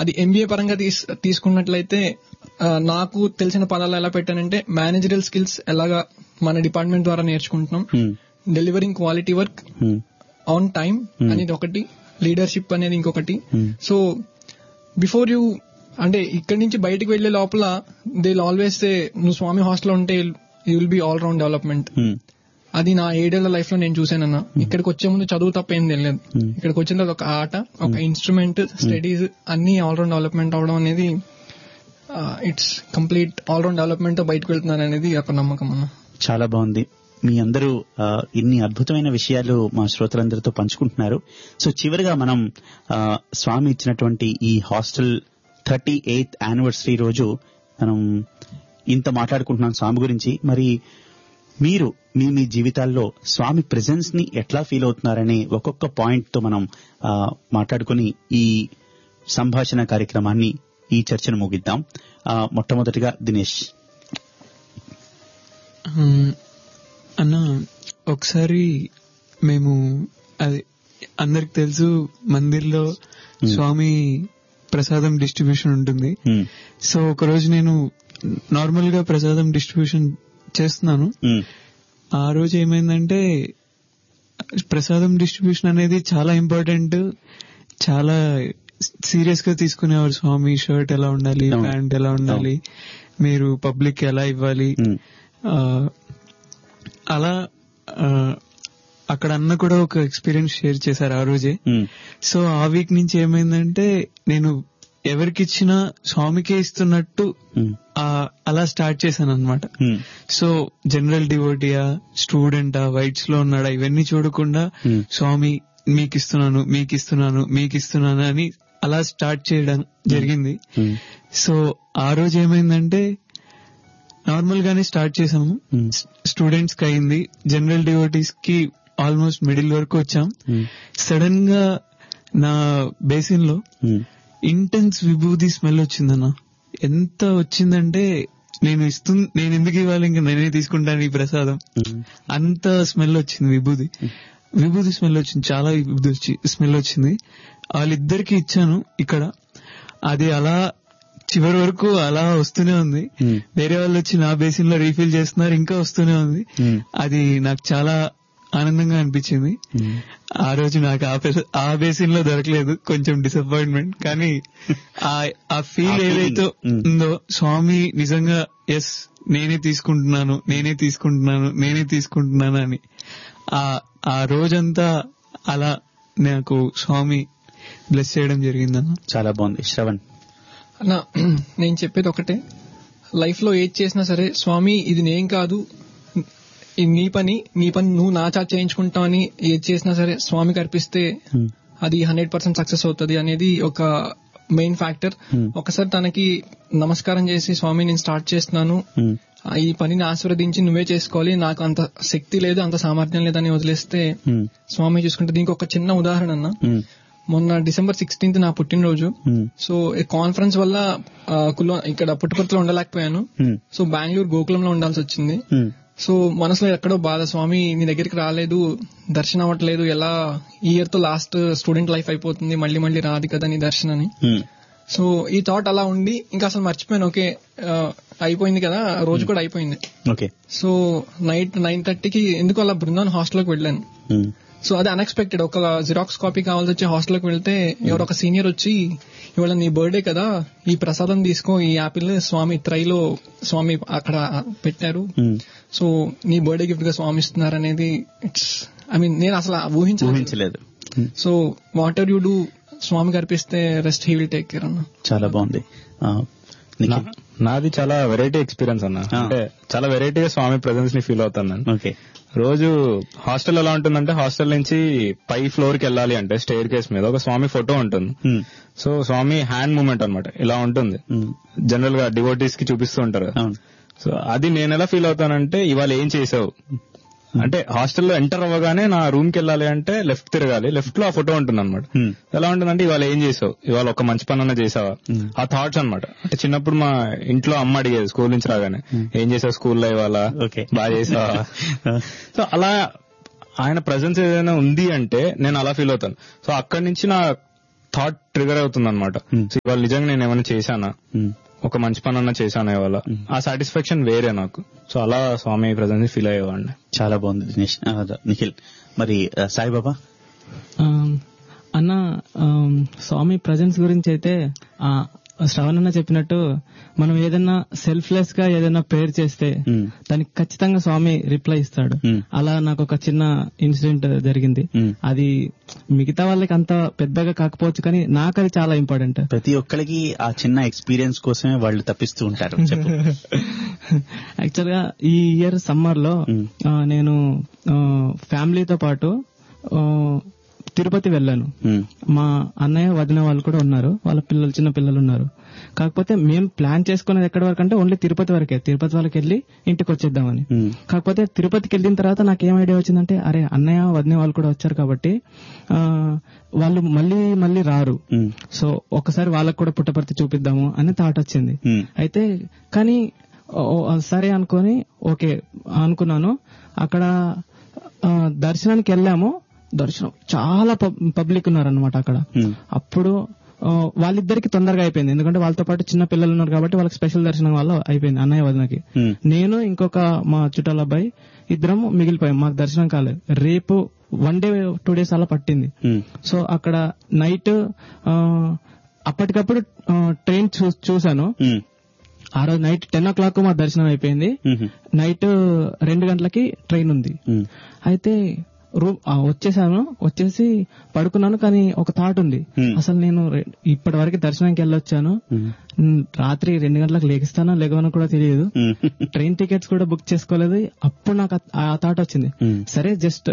అది ఎంబీఏ పరంగా తీస్- తీసుకున్నట్లయితే ఆ, నాకు తెలిసిన పదాలు ఎలా పెట్టానంటే మేనేజరల్ స్కిల్స్ ఎలాగా మన డిపార్ట్మెంట్ ద్వారా నేర్చుకుంటున్నాం Hmm. Delivering quality work Hmm. On time Hmm. అనేది ఒకటి లీడర్షిప్ అనేది ఇంకొకటి Hmm. సో బిఫోర్ యూ అంటే ఇక్కడి నుంచి బయటికి వెళ్లే లోపల దే ఆల్వేస్ సే నువ్వు స్వామి హాస్టల్లో ఉంటే you will be all round development Hmm. అది నా ఏడేళ్ల లైఫ్ లో నేను చూసానన్న ఇక్కడికి వచ్చే ముందు చదువు తప్ప ఏం తెలియదు Hmm. ఇక్కడికి వచ్చిన తర్వాత ఒక ఆట ఒక ఇన్స్ట్రుమెంట్ స్టడీస్ అన్ని ఆల్ రౌండ్ డెవలప్మెంట్ అవడం అనేది it's complete all round development తో బయటకు వెళ్తున్నాను అనేది ఒక నమ్మకం అన్న చాలా బాగుంది మీ అందరూ ఆ, ఇన్ని అద్భుతమైన విషయాలు మా శ్రోతలందరితో పంచుకుంటున్నారు సో చివరిగా మనం ఆ, స్వామి ఇచ్చినటువంటి ఈ హాస్టల్ థర్టీ ఎయిత్ యానివర్సరీ రోజు మనం ఇంత మాట్లాడుకుంటున్నాం స్వామి గురించి మరి మీరు మీ మీ జీవితాల్లో స్వామి ప్రెజెన్స్ ని ఎట్లా ఫీల్ అవుతున్నారని ఒక్కొక్క పాయింట్ తో మనం ఆ, మాట్లాడుకుని ఈ సంభాషణ కార్యక్రమాన్ని ఈ చర్చను ముగిద్దాం ఆ, మొట్టమొదటిగా దినేష్ ఉమ్, అన్న ఒకసారి మేము అది అందరికి తెలుసు మందిర్లో స్వామి ప్రసాదం డిస్ట్రిబ్యూషన్ ఉంటుంది ఉమ్, సో ఒక రోజు నేను నార్మల్ గా ప్రసాదం డిస్ట్రిబ్యూషన్ చేస్తున్నాను ఉమ్, ఆ రోజు ఏమైందంటే ప్రసాదం డిస్ట్రిబ్యూషన్ అనేది చాలా ఇంపార్టెంట్ చాలా సీరియస్ గా తీసుకునేవారు స్వామి షర్ట్ ఎలా ఉండాలి అవును. ప్యాంట్ ఎలా ఉండాలి మీరు పబ్లిక్ ఎలా ఇవ్వాలి ఉమ్, ఆ, అలా ఆ, అక్కడ అన్న కూడా ఒక ఎక్స్పీరియన్స్ షేర్ చేశారు ఆ రోజే ఉమ్, సో ఆ వీక్ నుంచి ఏమైందంటే నేను ఎవరికి ఇచ్చినా స్వామికే ఇస్తున్నట్టు ఉమ్, ఆ, అలా స్టార్ట్ చేశాను అనమాట ఉమ్, సో జనరల్ డివోటియా స్టూడెంటా వైట్స్ లో ఉన్నాడా ఇవన్నీ చూడకుండా Hmm. స్వామి మీకు ఇస్తున్నాను మీకు ఇస్తున్నాను మీకు ఇస్తున్నాను అని అలా స్టార్ట్ చేయడం జరిగింది ఉమ్, సో ఆ రోజు ఏమైందంటే నార్మల్ గానే స్టార్ట్ చేసాము Hmm. స్టూడెంట్స్ కి అయింది జనరల్ డివోటీస్ కి ఆల్మోస్ట్ మిడిల్ వరకు వచ్చాం ఉమ్, సడన్ గా నా బేసిన్ లో ఉమ్, ఇంటెన్స్ విభూది స్మెల్ వచ్చిందన్న ఎంత వచ్చిందంటే నేను ఇస్తు నేను ఎందుకు ఇవ్వాలి ఇంకా నేనే తీసుకుంటాను ఈ ప్రసాదం ఉమ్, అంత స్మెల్ వచ్చింది విభూది విభూది స్మెల్ వచ్చింది చాలా విభూది వచ్చి స్మెల్ వచ్చింది వాళ్ళిద్దరికి ఇచ్చాను ఇక్కడ అది అలా చివరి వరకు అలా వస్తూనే ఉంది Hmm. వేరే వాళ్ళు వచ్చి నా బేసిన్ లో రీఫిల్ చేస్తున్నారు ఇంకా వస్తూనే ఉంది Hmm. అది నాకు చాలా ఆనందంగా అనిపించింది Hmm. ఆ రోజు నాకు ఆ పెస- ఆ బేసిన్ లో దొరకలేదు కొంచెం డిసప్పాయింట్మెంట్ కానీ ఆ ఆ ఫీల్ ఆ feeling. ఏదైతే Mm. ఉందో స్వామి నిజంగా ఎస్ నేనే తీసుకుంటున్నాను నేనే తీసుకుంటున్నాను నేనే తీసుకుంటున్నాను అని ఆ ఆ రోజంతా అలా నాకు స్వామి బ్లెస్ చేయడం జరిగిందన్న చాలా బాగుంది శ్రవణ్ అన్న నేను చెప్పేది ఒకటే లైఫ్ లో ఏది చేసినా సరే స్వామి ఇది నేను కాదు ఇది నీ పని నీ పని నువ్వు నా చాట్ చేయించుకుంటావు అని ఏది చేసినా సరే స్వామికి అర్పిస్తే Hmm. అది హండ్రెడ్ పర్సెంట్ సక్సెస్ అవుతుంది అనేది ఒక మెయిన్ ఫ్యాక్టర్ Hmm. ఒకసారి తనకి నమస్కారం చేసి స్వామి నేను స్టార్ట్ చేస్తున్నాను Hmm. ఆ, ఈ పనిని ఆశీర్వదించి నువ్వే చేసుకోవాలి నాకు అంత శక్తి లేదు అంత సామర్థ్యం లేదని వదిలేస్తే Hmm. స్వామి చూసుకుంటే దీనికి ఒక చిన్న ఉదాహరణ అన్న Hmm. మొన్న డిసెంబర్ సిక్స్టీన్త్ నా పుట్టినరోజు Hmm. సో ఈ కాన్ఫరెన్స్ వల్ల ఆ, కుల్లో ఇక్కడ పుట్టుపర్తిలో ఉండలేకపోయాను Hmm. సో బెంగళూరు గోకులంలో ఉండాల్సి వచ్చింది Hmm. సో మనసులో ఎక్కడో బాధ స్వామి నీ దగ్గరికి రాలేదు దర్శనం అవ్వట్లేదు ఎలా ఈ ఇయర్ తో లాస్ట్ స్టూడెంట్ లైఫ్ అయిపోతుంది మళ్ళీ మళ్ళీ రాదు కదా నీ దర్శనని Hmm. సో ఈ థాట్ అలా ఉండి ఇంకా అసలు మర్చిపోయాను ఓకే ఆ, అయిపోయింది కదా ఆ రోజు కూడా అయిపోయింది ఓకే సో నైట్ నైన్ థర్టీకి ఎందుకు అలా బృందావన్ హాస్టల్కి వెళ్ళాను Hmm. సో అది అన్ఎక్స్పెక్టెడ్ ఒక జిరాక్స్ కాపీ కావాల్సి వచ్చి హాస్టల్కి వెళ్తే ఎవరు ఒక సీనియర్ వచ్చి ఇవాళ నీ బర్త్డే కదా ఈ ప్రసాదం తీసుకో ఈ యాపిల్ స్వామి త్రైలో స్వామి అక్కడ పెట్టారు Hmm. సో నీ బర్త్డే గిఫ్ట్ గా స్వామి ఇస్తున్నారు అనేది ఇట్స్ ఐ మీన్ నేను అసలు ఊహించలేదు ఊహించలేదు Hmm. So whatever you do స్వామికి అర్పిస్తే rest he will take care అన్న చాలా బాగుంది ఆ, నిఖిల్? నా- నాది చాలా వెరైటీ ఎక్స్పీరియన్స్ అన్న ఆ. అంటే చాలా వెరైటీగా స్వామి ప్రెజెన్స్ ని ఫీల్ అవుతాను నేను ఓకే రోజు హాస్టల్ ఎలా ఉంటుందంటే హాస్టల్ నుంచి పై ఫ్లోర్ కి వెళ్ళాలి అంటే స్టేర్ కేస్ మీద ఒక స్వామి ఫోటో ఉంటుంది Hmm. సో స్వామి హ్యాండ్ మూమెంట్ అన్నమాట ఇలా ఉంటుంది Hmm. జనరల్ గా డివోటీస్ కి చూపిస్తూ ఉంటారు కదా. అవును సో అది నేను ఎలా ఫీల్ అవుతానంటే ఇవాళ ఏం చేసావు అంటే హాస్టల్లో ఎంటర్ అవ్వగానే నా రూమ్ కి వెళ్ళాలి అంటే లెఫ్ట్ తిరగాలి లెఫ్ట్ లో ఆ ఫోటో ఉంటుంది అనమాట Hmm. ఎలా ఉంటుందంటే ఇవాళ ఏం చేసావు ఇవాళ ఒక మంచి పని అన్న చేసావా Hmm. ఆ థాట్స్ అన్నమాట అంటే చిన్నప్పుడు మా ఇంట్లో అమ్మ అడిగేది స్కూల్ నుంచి రాగానే ఏం చేసావు స్కూల్లో ఇవాళ Okay. బాగా చేసావా సో అలా ఆయన ప్రజెన్స్ ఏదైనా ఉంది అంటే నేను అలా ఫీల్ అవుతాను సో అక్కడి నుంచి నా థాట్ ట్రిగర్ అవుతుంది అనమాట Hmm. ఇవాళ నిజంగా నేను ఏమైనా చేశానా ఉమ్. ఒక మంచి పని అన్నా చేశాను ఇవాళ ఆ సాటిస్ఫాక్షన్ వేరే నాకు సో అలా స్వామి ప్రజెన్స్ ఫీల్ అయ్యేవాడిని చాలా బాగుంది దినేష్ ఆ, నిఖిల్ మరి ఆ, సాయిబాబా ఆమ్, అన్న ఆమ్, స్వామి ప్రజెన్స్ గురించి అయితే ఆ, శ్రవణ్ అన్న చెప్పినట్టు మనం ఏదైనా సెల్ఫ్లెస్ గా ఏదైనా ప్రేయర్ చేస్తే ఉమ్. దానికి ఖచ్చితంగా స్వామి రిప్లై ఇస్తాడు Hmm. అలా నాకు ఒక చిన్న ఇన్సిడెంట్ జరిగింది Hmm. అది మిగతా వాళ్ళకి అంత పెద్దగా కాకపోవచ్చు కానీ నాకు అది చాలా ఇంపార్టెంట్ ప్రతి ఒక్కరికి ఆ చిన్న ఎక్స్పీరియన్స్ కోసమే వాళ్ళు తప్పిస్తూ ఉంటారు చెప్పు యాక్చువల్ గా ఈ ఇయర్ సమ్మర్ లో Hmm. ఆ, నేను ఫ్యామిలీతో పాటు ఆ, తిరుపతి వెళ్ళాను ఉమ్. మా అన్నయ్య వదిన వాళ్ళు కూడా ఉన్నారు వాళ్ళ పిల్లలు చిన్న పిల్లలు ఉన్నారు కాకపోతే మేము ప్లాన్ చేసుకునేది ఎక్కడి వరకు అంటే ఓన్లీ తిరుపతి వరకే తిరుపతి వరకు వెళ్ళి ఇంటికి వచ్చేద్దామని ఉమ్. కాకపోతే తిరుపతికి వెళ్ళిన తర్వాత నాకు ఏం ఐడియా వచ్చిందంటే అరే అన్నయ్య వదిన వాళ్ళు కూడా వచ్చారు కాబట్టి ఆ, వాళ్ళు మళ్ళీ మళ్ళీ రారు ఉమ్. సో ఒకసారి వాళ్ళకు కూడా పుట్టపర్తి చూపిద్దాము అని థాట్ వచ్చింది ఉమ్. అయితే కానీ ఓ- ఓ, సరే అనుకొని ఓకే అనుకున్నాను అక్కడ ఆ, దర్శనానికి వెళ్ళాము దర్శనం చాలా పబ్- పబ్లిక్ ఉన్నారనమాట అక్కడ ఉమ్. అప్పుడు ఆ, వాళ్ళిద్దరికి తొందరగా అయిపోయింది ఎందుకంటే వాళ్ళతో పాటు చిన్న పిల్లలు ఉన్నారు కాబట్టి వాళ్ళకి స్పెషల్ దర్శనం వల్ల అయిపోయింది అన్నయ్య వదినకి ఉమ్. నేను ఇంకొక మా చుట్టాల అబ్బాయి ఇద్దరం మిగిలిపోయాం మాకు దర్శనం కాలేదు రేపు వన్ డే టూ డేస్ అలా పట్టింది ఉమ్. సో అక్కడ నైట్ ఆ, అప్పటికప్పుడు ఆ, ట్రైన్ చూ- చూశాను ఉమ్. ఆ రోజు నైట్ టెన్ ఓ క్లాక్ మా దర్శనం అయిపోయింది ఉమ్. నైట్ రెండు గంటలకి ట్రైన్ ఉంది ఉమ్. అయితే రూమ్ ఆ, వచ్చేసాను వచ్చేసి పడుకున్నాను కానీ ఒక థాట్ ఉంది Hmm. అసలు నేను రె- ఇప్పటి వరకు దర్శనానికి వెళ్ళొచ్చాను ఉమ్. ఉమ్, రాత్రి రెండు గంటలకు లెగిస్తానో లెగవనో కూడా తెలియదు ఉమ్. ట్రైన్ టికెట్స్ కూడా బుక్ చేసుకోలేదు అప్పుడు నాకు ఆ- ఆ థాట్ వచ్చింది Hmm. సరే జస్ట్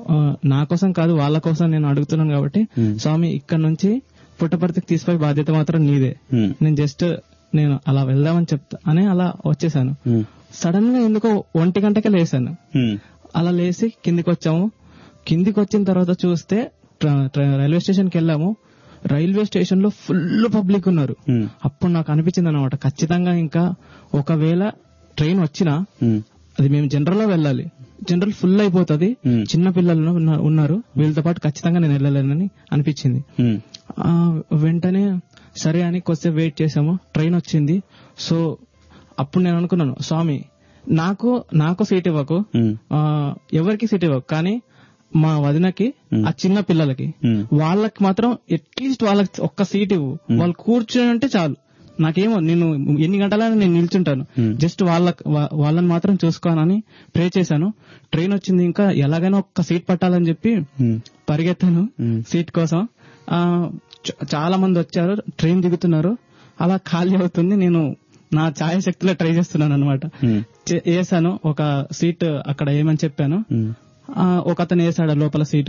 నా కోసం కాదు వాళ్ళ కోసం నేను అడుగుతున్నాను కాబట్టి Hmm. స్వామి ఇక్కడ నుంచి పుట్టపర్తికి తీసుకుపోయి బాధ్యత మాత్రం నీదే ఉమ్. నేను జస్ట్ నేను అలా వెళ్దామని చెప్తా అని అలా వచ్చేసాను ఉమ్. సడన్ గా ఎందుకో ఒంటి గంటకే లేసాను ఉమ్. అలా లేచి కిందికి వచ్చాము కిందికి వచ్చిన తర్వాత చూస్తే ట్ర- ట్ర- రైల్వే స్టేషన్ కి వెళ్ళాము రైల్వే స్టేషన్ లో ఫుల్ పబ్లిక్ ఉన్నారు ఉమ్. అప్పుడు నాకు అనిపించింది అనమాట ఖచ్చితంగా ఇంకా ఒకవేళ ట్రైన్ వచ్చినా ఉమ్. అది మేము జనరల్ లో వెళ్ళాలి జనరల్ ఫుల్ అయిపోతుంది Hmm. చిన్న పిల్లలు ఉన్న- ఉన్నారు వీళ్ళతో పాటు ఖచ్చితంగా నేను వెళ్ళలేనని అనిపించింది ఉమ్. ఆ, వెంటనే సరే అని కొద్దిసేపు వెయిట్ చేసాము ట్రైన్ వచ్చింది సో అప్పుడు నేను అనుకున్నాను స్వామి నాకు నాకు సీట్ ఇవ్వకు ఉమ్. ఆ, ఎవరికి సీట్ ఇవ్వకు కానీ మా వదినకి ఆ చిన్న పిల్లలకి Hmm. వాళ్ళకి మాత్రం అట్లీస్ట్ వాళ్ళకి ఒక్క సీట్ ఇవ్వు వాళ్ళు కూర్చుని అంటే చాలు నాకేమో నేను ఎన్ని గంటలైనా నేను నిల్చుంటాను Hmm. జస్ట్ వాళ్ళ వా- వాళ్ళని మాత్రం చూసుకోనని ప్రే చేశాను ట్రైన్ వచ్చింది ఇంకా ఎలాగైనా ఒక్క సీట్ పట్టాలని చెప్పి ఉమ్. పరిగెత్తాను Hmm. సీట్ కోసం ఆ చ- చాలా మంది వచ్చారు ట్రైన్ దిగుతున్నారు అలా ఖాళీ అవుతుంది నేను నా ఛాయ శక్తిలో ట్రై చేస్తున్నాను అనమాట ఉమ్. వేసాను ఒక సీట్ అక్కడ ఏమని చెప్పాను ఉమ్. ఆ, ఒక అతను వేసాడు ఆ లోపల సీటు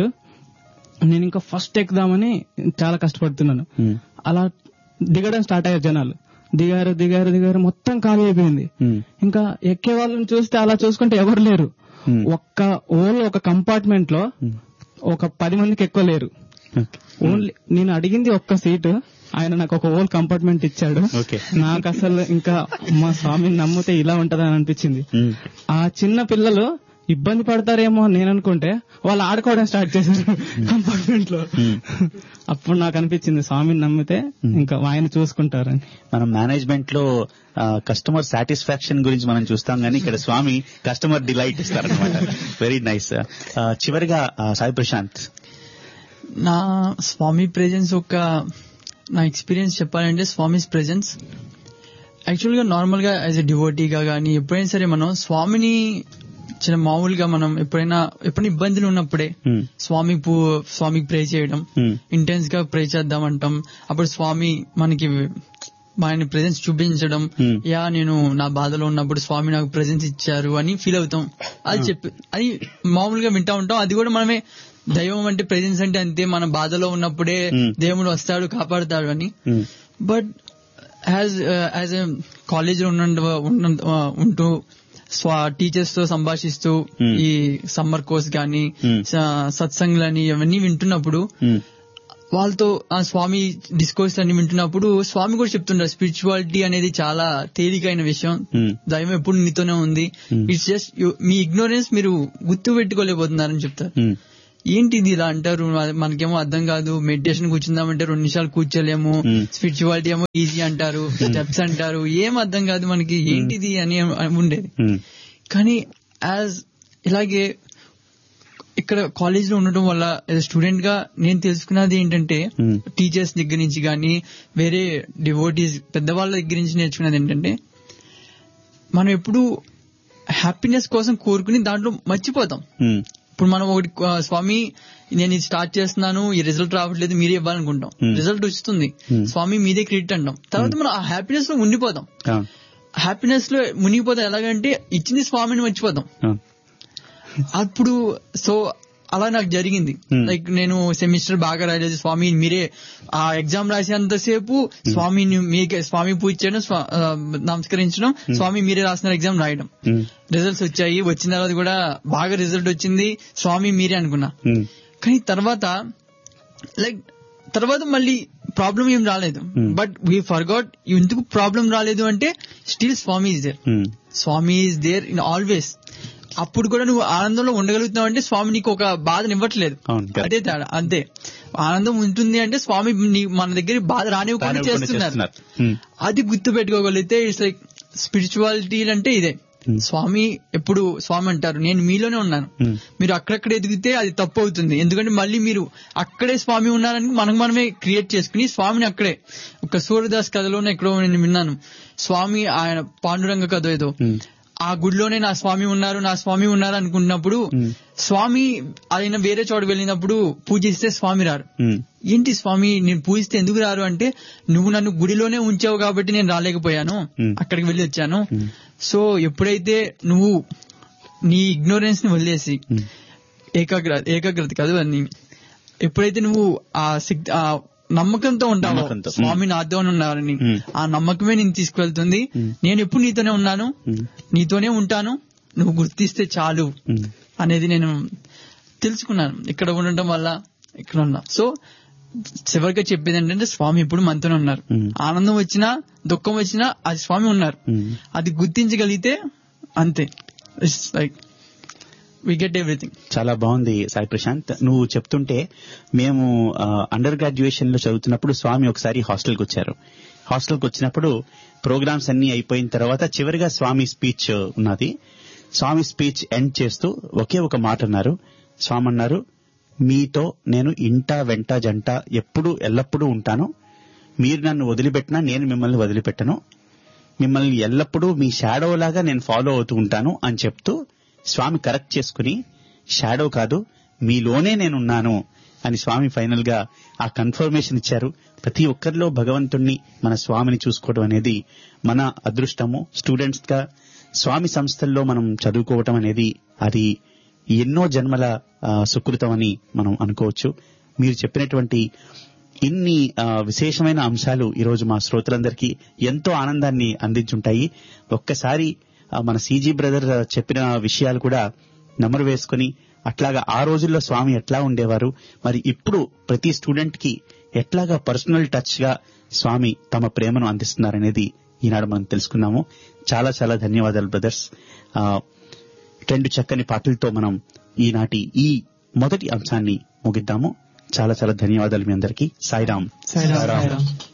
నేను ఇంకా ఫస్ట్ ఎక్కుదామని చాలా కష్టపడుతున్నాను ఉమ్. అలా దిగడం స్టార్ట్ అయ్యారు జనాలు దిగారు దిగారు దిగారు మొత్తం ఖాళీ అయిపోయింది ఉమ్. ఇంకా ఎక్కే వాళ్ళని చూస్తే అలా చూసుకుంటే ఎవరు లేరు Hmm. ఒక్క ఓన్లీ ఒక కంపార్ట్మెంట్ లో ఒక పది మందికి ఎక్కువ లేరు ఓకే. ఓన్లీ నేను అడిగింది ఒక్క సీటు ఆయన నాకు ఒక ఓల్ కంపార్ట్మెంట్ ఇచ్చాడు ఓకే. నాకు అసలు ఇంకా మా స్వామిని నమ్మితే ఇలా ఉంటదని అనిపించింది ఉమ్. ఆ చిన్న పిల్లలు ఇబ్బంది పడతారేమో అని నేను అనుకుంటే వాళ్ళు ఆడుకోవడం స్టార్ట్ చేశారు కంపార్ట్మెంట్ లో అప్పుడు నాకు అనిపించింది స్వామిని నమ్మితే ఇంకా ఆయన చూసుకుంటారని మనం మేనేజ్మెంట్ లో కస్టమర్ సాటిస్ఫాక్షన్ గురించి మనం చూస్తాం కానీ ఇక్కడ స్వామి కస్టమర్ డిలైట్ ఇస్తారనమాట వెరీ నైస్ చివరిగా ఆ, సాయి ప్రశాంత్ నా స్వామి ప్రెజెన్స్ ఒక నా ఎక్స్పీరియన్స్ చెప్పాలంటే స్వామిస్ ప్రెజెన్స్ యాక్చువల్ గా నార్మల్ గా యాజ్ ఎ డివోటీగా కానీ ఎప్పుడైనా సరే మనం స్వామిని చిన్న మామూలుగా మనం ఎప్పుడైనా ఎప్పుడైనా ఇబ్బందులు ఉన్నప్పుడే Hmm. స్వామి పూ- స్వామికి ప్రే చేయడం Hmm. ఇంటెన్స్ గా ప్రే చేద్దాం అంటాం అప్పుడు స్వామి మనకి ఆయన ప్రెజెన్స్ చూపించడం Hmm. యా నేను నా బాధలో ఉన్నప్పుడు స్వామి నాకు ప్రెజెన్స్ ఇచ్చారు అని ఫీల్ అవుతాం అది చెప్పి అది మామూలుగా వింటా ఉంటాం అది కూడా మనమే దైవం అంటే ప్రెజెన్స్ అంటే అంతే మన బాధలో ఉన్నప్పుడే Hmm. దేవుడు వస్తాడు కాపాడుతాడు అని Hmm. But as as a college లో ఉన్న ఉన్న- ఉంటూ టీచర్స్ తో సంభాషిస్తూ Hmm. ఈ సమ్మర్ కోర్స్ గాని Hmm. సత్సంగులని అవన్నీ వింటున్నప్పుడు Hmm. వాళ్ళతో ఆ స్వామి డిస్కోర్స్ అన్ని వింటున్నప్పుడు స్వామి కూడా చెప్తుంటారు స్పిరిచువాలిటీ అనేది చాలా తేలికైన విషయం Hmm. దైవం ఎప్పుడు నీతోనే ఉంది Hmm. ఇట్స్ జస్ట్ మీ ఇగ్నోరెన్స్ మీరు గుర్తు పెట్టుకోలేకపోతున్నారని చెప్తారు Hmm. ఏంటి ఇది ఇలా అంటారు మనకేమో అర్థం కాదు మెడిటేషన్ కూర్చుందామంటే రెండు నిమిషాలు కూర్చోలేము Hmm. స్పిరిచువాలిటీ ఏమో ఈజీ అంటారు స్టెప్స్ అంటారు ఏం అర్థం కాదు మనకి ఏంటిది అని ఉండేది ఉమ్, కానీ యాజ్ ఇలాగే ఇక్కడ కాలేజ్ లో ఉండటం వల్ల స్టూడెంట్ గా నేను తెలుసుకున్నది ఏంటంటే Hmm. టీచర్స్ దగ్గర నుంచి కానీ వేరే డివోటీస్ పెద్దవాళ్ళ దగ్గర నుంచి నేర్చుకున్నది ఏంటంటే మనం ఎప్పుడు హ్యాపీనెస్ కోసం కోరుకుని దాంట్లో మర్చిపోతాం ఉమ్, ఇప్పుడు మనం ఒకటి ఆ, స్వామి నేను ఇది స్టార్ట్ చేస్తున్నాను ఈ రిజల్ట్ రావట్లేదు మీరే ఇవ్వాలనుకుంటాం Hmm. రిజల్ట్ వస్తుంది Hmm. స్వామి మీదే క్రెడిట్ అంటాం తర్వాత మనం ఆ హ్యాపీనెస్ లో ఉండిపోతాం అవును, హ్యాపీనెస్ లో మునిగిపోతాం ఎలాగంటే ఇచ్చింది స్వామిని మర్చిపోతాం అవును. అప్పుడు సో అలా నాకు జరిగింది Hmm. లైక్ నేను సెమిస్టర్ బాగా రాయలేదు స్వామి మీరే ఆ ఎగ్జామ్ రాసేంతసేపు స్వామిని మీకే స్వామి పూజ చేయడం స్వా- ఆ, నమస్కరించడం స్వామి మీరే రాసిన ఎగ్జామ్ రాయడం ఉమ్, రిజల్ట్స్ వచ్చాయి వచ్చిన తర్వాత కూడా బాగా రిజల్ట్ వచ్చింది స్వామి మీరే అనుకున్నా ఉమ్, కానీ తర్వాత లైక్ తర్వాత మళ్ళీ ప్రాబ్లం ఏం రాలేదు Hmm. బట్ వీ ఫర్గాట్ ఎందుకు ప్రాబ్లం రాలేదు అంటే స్టిల్ స్వామి ఇస్ దేర్ ఉమ్, స్వామి ఈజ్ దేర్ ఇన్ ఆల్వేస్ అప్పుడు కూడా నువ్వు ఆనందంలో ఉండగలుగుతున్నావు అంటే స్వామి నీకు ఒక బాధను ఇవ్వట్లేదు అవును, correct. అదే తేడా అంతే ఆనందం ఉంటుంది అంటే స్వామి నీ- మన దగ్గర బాధ రానివ్వకుండా రానివ్వకుండా చేస్తున్నారు చేస్తున్నారు. ఉమ్, అది గుర్తు పెట్టుకోగలిగితే ఇట్స్ లైక్ స్పిరిచువాలిటీ అంటే ఇదే Hmm. స్వామి ఎప్పుడు స్వామి అంటారు నేను మీలోనే ఉన్నాను Hmm. మీరు అక్కడక్కడ ఎదిగితే అది తప్పు అవుతుంది ఎందుకంటే మళ్ళీ మీరు అక్కడే స్వామి ఉన్నారని మనకు మనమే క్రియేట్ చేసుకుని స్వామిని అక్కడే ఒక సూర్యదాస్ కథలోనే ఎక్కడో నేను విన్నాను స్వామి ఆయన పాండురంగ కథ ఏదో ఉమ్, ఆ గుడిలోనే నా స్వామి ఉన్నారు నా స్వామి ఉన్నారు అనుకున్నప్పుడు Hmm. స్వామి ఆయన వేరే చోట వెళ్ళినప్పుడు పూజిస్తే స్వామి రారు ఉమ్, ఏంటి స్వామి నేను పూజిస్తే ఎందుకు రారు అంటే నువ్వు నన్ను గుడిలోనే ఉంచావు కాబట్టి నేను రాలేకపోయాను Hmm. అక్కడికి వెళ్ళి వచ్చాను Hmm. సో ఎప్పుడైతే నువ్వు నీ ఇగ్నోరెన్స్ ని వదిలేసి Hmm. ఏకాగ్ర ఏకాగ్రత కాదు అని ఎప్పుడైతే నువ్వు ఆ శక్తి ఆ నమ్మకంతో ఉంటావో నమ్మకంతో. స్వామి నాతో ఉన్నారని Hmm. ఆ నమ్మకమే నేను తీసుకువెళ్తుంది Hmm. నేను ఎప్పుడు నీతోనే ఉన్నాను Hmm. నీతోనే ఉంటాను నువ్వు గుర్తిస్తే చాలు ఉమ్, అనేది నేను తెలుసుకున్నాను ఇక్కడ ఉండటం వల్ల ఇక్కడ ఉన్నా సో చివరిగా చెప్పేది ఏంటంటే స్వామి ఇప్పుడు మనతోనే ఉన్నారు Hmm. ఆనందం వచ్చినా దుఃఖం వచ్చినా అది స్వామి ఉన్నారు ఉమ్. అది గుర్తించగలిగితే అంతే it's like we get everything చాలా బాగుంది సాయి ప్రశాంత్ నువ్వు చెప్తుంటే మేము అండర్ గ్రాడ్యుయేషన్ లో చదువుతున్నప్పుడు స్వామి ఒకసారి హాస్టల్కి వచ్చారు హాస్టల్కి వచ్చినప్పుడు ప్రోగ్రామ్స్ అన్ని అయిపోయిన తర్వాత చివరిగా స్వామి స్పీచ్ ఉన్నది స్వామి స్పీచ్ ఎండ్ చేస్తూ ఒకే ఒక మాట అన్నారు స్వామి అన్నారు మీతో నేను ఇంట వెంట జంట ఎప్పుడు ఎల్లప్పుడూ ఉంటాను మీరు నన్ను వదిలిపెట్టినా నేను మిమ్మల్ని వదిలిపెట్టను మిమ్మల్ని ఎల్లప్పుడూ మీ షాడో లాగా నేను ఫాలో అవుతూ ఉంటాను అని చెప్తూ స్వామి కరెక్ట్ చేసుకుని షాడో కాదు మీలోనే నేనున్నాను అని స్వామి ఫైనల్ గా ఆ కన్ఫర్మేషన్ ఇచ్చారు ప్రతి ఒక్కరిలో భగవంతుణ్ణి మన స్వామిని చూసుకోవడం అనేది మన అదృష్టము స్టూడెంట్స్ గా స్వామి సంస్థల్లో మనం చదువుకోవటం అనేది అది ఎన్నో జన్మల ఆ, సుకృతం అని మనం అనుకోవచ్చు మీరు చెప్పినటువంటి ఇన్ని ఆ, విశేషమైన అంశాలు ఈరోజు మా శ్రోతలందరికీ ఎంతో ఆనందాన్ని అందించుంటాయి ఒక్కసారి ఆ, మన సీజీ బ్రదర్ చెప్పిన విషయాలు కూడా నమరు వేసుకుని అట్లాగా ఆ రోజుల్లో స్వామి ఎట్లా ఉండేవారు మరి ఇప్పుడు ప్రతి స్టూడెంట్ కి ఎట్లాగా పర్సనల్ టచ్ గా స్వామి తమ ప్రేమను అందిస్తున్నారనేది ఈనాడు మనం తెలుసుకున్నాము చాలా చాలా ధన్యవాదాలు బ్రదర్స్ ఆ, రెండు చక్కని పాటలతో మనం ఈనాటి ఈ మొదటి అంశాన్ని ముగిద్దాము చాలా చాలా ధన్యవాదాలు మీ అందరికీ సాయిరామ్ సాయిరామ్.